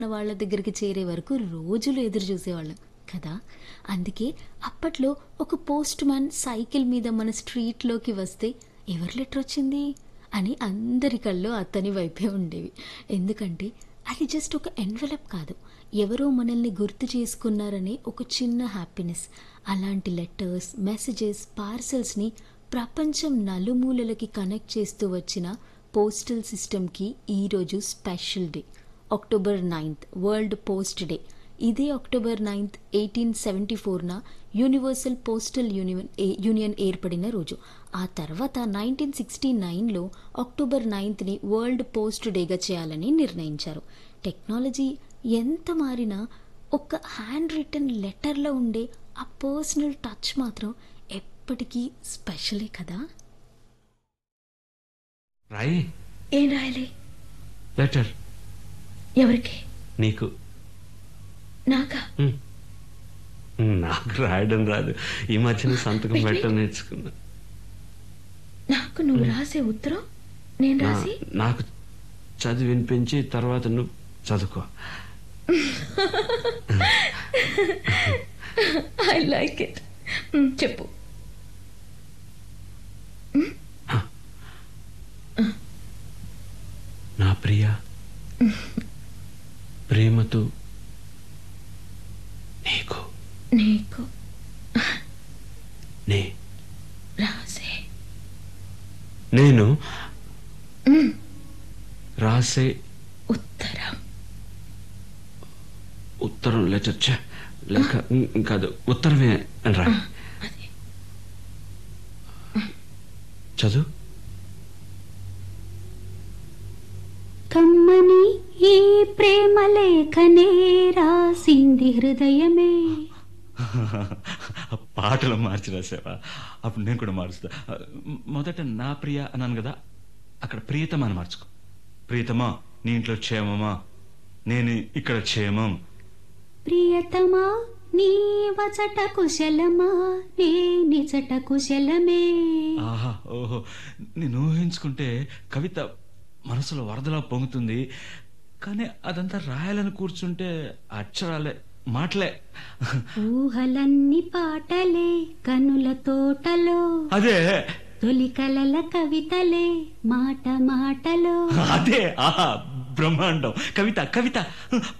వాళ్ళ దగ్గరికి చేరే వరకు రోజులు ఎదురు చూసేవాళ్ళం కదా అందుకే అప్పట్లో ఒక పోస్ట్ మ్యాన్ సైకిల్ మీద మన స్ట్రీట్లోకి వస్తే ఎవరి లెటర్ వచ్చింది అని అందరి కళ్ళు అతని వైపే ఉండేవి ఎందుకంటే అది జస్ట్ ఒక ఎన్వలప్ కాదు ఎవరో మనల్ని గుర్తు చేసుకున్నారనే ఒక చిన్న హ్యాపీనెస్ అలాంటి లెటర్స్ మెసేజెస్ పార్సల్స్ని ప్రపంచం నలుమూలలకి కనెక్ట్ చేస్తూ వచ్చిన పోస్టల్ సిస్టమ్కి ఈరోజు special day October ninth world post day ఇదే అక్టోబర్ నైన్త్ ఎయిటీన్ సెవెంటీ ఫోర్న యూనివర్సల్ పోస్టల్ యూనియన్ ఏ- యూనియన్ ఏర్పడిన రోజు ఆ తర్వాత నైన్టీన్ సిక్స్టీ నైన్లో అక్టోబర్ నైన్త్ని వరల్డ్ పోస్ట్ డేగా చేయాలని నిర్ణయించారు టెక్నాలజీ ఎంత మారినా ఒక హ్యాండ్ రిటర్న్ లెటర్లో ఉండే ఆ పర్సనల్ టచ్ మాత్రం ఎప్పటికీ స్పెషలే కదా రాయి ఏం రాయాలి లెటర్ ఎవరికి నీకు నాకా ఉమ్. నాకు రాయడం రాదు ఈ మధ్యన సంతకం పెట్టడం నేర్చుకున్నా నాకు నువ్వు రాసే ఉత్తరం నేను నా- రాసి నాకు చదివి వినిపించి తర్వాత నువ్వు చదువుకో ఐ లైక్ ఇట్ చెప్పు నా ప్రియ ప్రేమతో నీకు నీకు నే రాసే నేను రాసే ఉత్తరం ఉత్తరం లెటర్ ఛ, లేక ఉమ్, కాదు ఉత్తరమే అని రా అది చదువు కమ్మని ఈ ప్రేమ లేఖనే రాసింది హృదయమే పాటలు మార్చి రాసావా అప్పుడు నేను కూడా మారుస్తా మొదట నా ప్రియ అన్నాను కదా అక్కడ ప్రియతమా అని మార్చుకో ప్రియతమా నీ ఇంట్లో క్షేమమా నేను ఇక్కడ క్షేమం ప్రియతమా నీ వచట కుశలమా నే నిజట కుశలమే ఆహా ఓహో నేను ఊహించుకుంటే కవిత మనసులో వరదలా పొంగుతుంది కానీ అదంతా రాయాలని కూర్చుంటే అక్షరాలే మాటలే ఊహలన్నీ పాటలే కనుల తోటలో అదే తొలి కలల కవితలే మాట మాటలో అదే ఆహా బ్రహ్మాండం కవిత కవిత